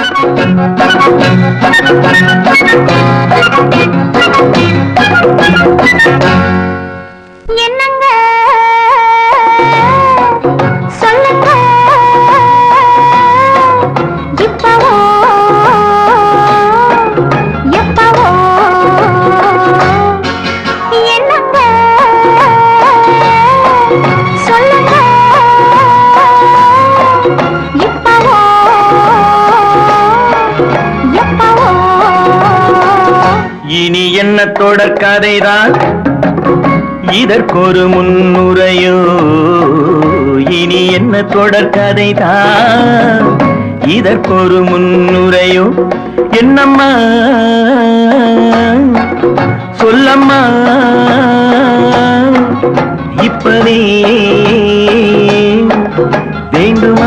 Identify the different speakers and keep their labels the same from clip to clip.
Speaker 1: என்னங்க சொல்லுங்க இப்பவோ எப்பவோ என்னங்க சொல்லுங்க இப்பவோ எப்பவோ
Speaker 2: இனி என்ன தொடர் கதைதான் இதற்கொரு முன்னுரையோ இனி என்ன தொடர் கதைதான் இதற்கொரு முன்னுரையோ என்னம்மா சொல்லம்மா இப்பவே வேண்டுமா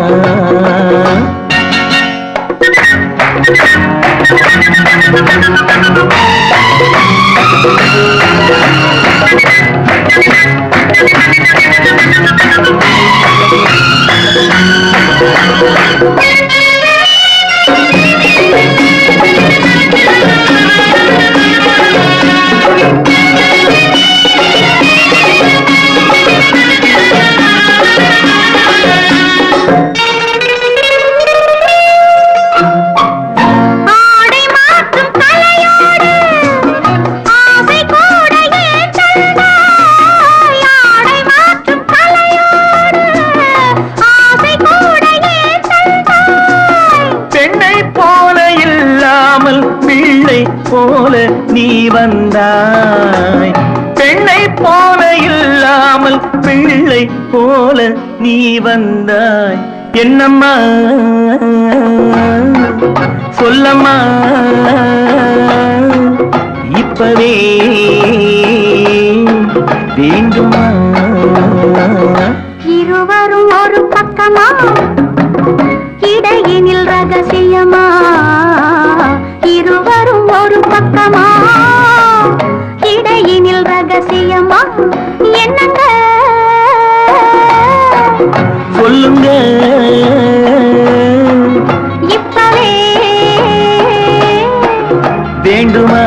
Speaker 1: ஆடை மாற்றும் கலையோடு ஆசை கூட ஏற்றந்தாய் ஆடை மாற்றும் கலையோடு ஆசை கூட ஏற்றந்தாய்
Speaker 2: பெண்ணை போல இல்லாமல் பிள்ளை போல நீ வந்தாய் பெண்ணை போல இல்லாமல் பிள்ளை போல நீ வந்தாய் என்னம்மா சொல்லம்மா இப்பவே வேண்டுமா
Speaker 1: இருவரும் ஒரு பக்கமா இடையினில் ரகசியமா இருவரும் ஒரு பக்கமா இடையினில் ரகசியமா என்னங்க
Speaker 2: சொல்லுங்க
Speaker 1: இப்பவே
Speaker 2: வேண்டுமா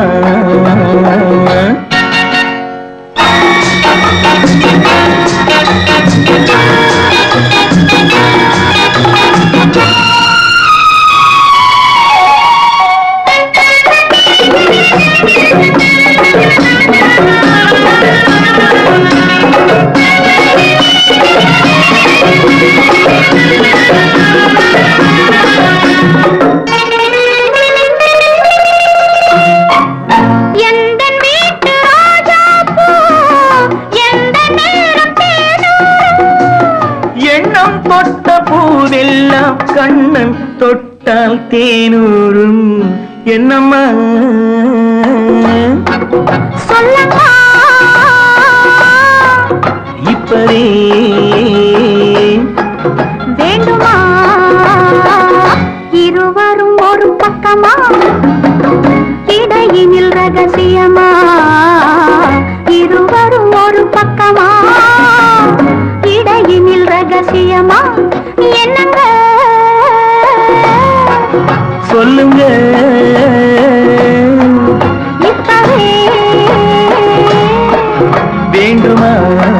Speaker 1: எந்தன் வீட்டு ரோஜா பூ எந்த நேரம் தேனூரும்
Speaker 2: எண்ணம் தொட்ட பூவெல்லாம் கண்ணன் தொட்டால் தேனூரும் என்னம்மா
Speaker 1: சொல்லம்மா
Speaker 2: இப்பவே
Speaker 1: வேண்டுமா இருவரும் ஒரு பக்கமா இடையினில் ரகசியமா இருவரும் ஒரு பக்கமா இடையினில் ரகசியமா என்னங்க
Speaker 2: சொல்லுங்க
Speaker 1: இப்பவே
Speaker 2: வேண்டுமா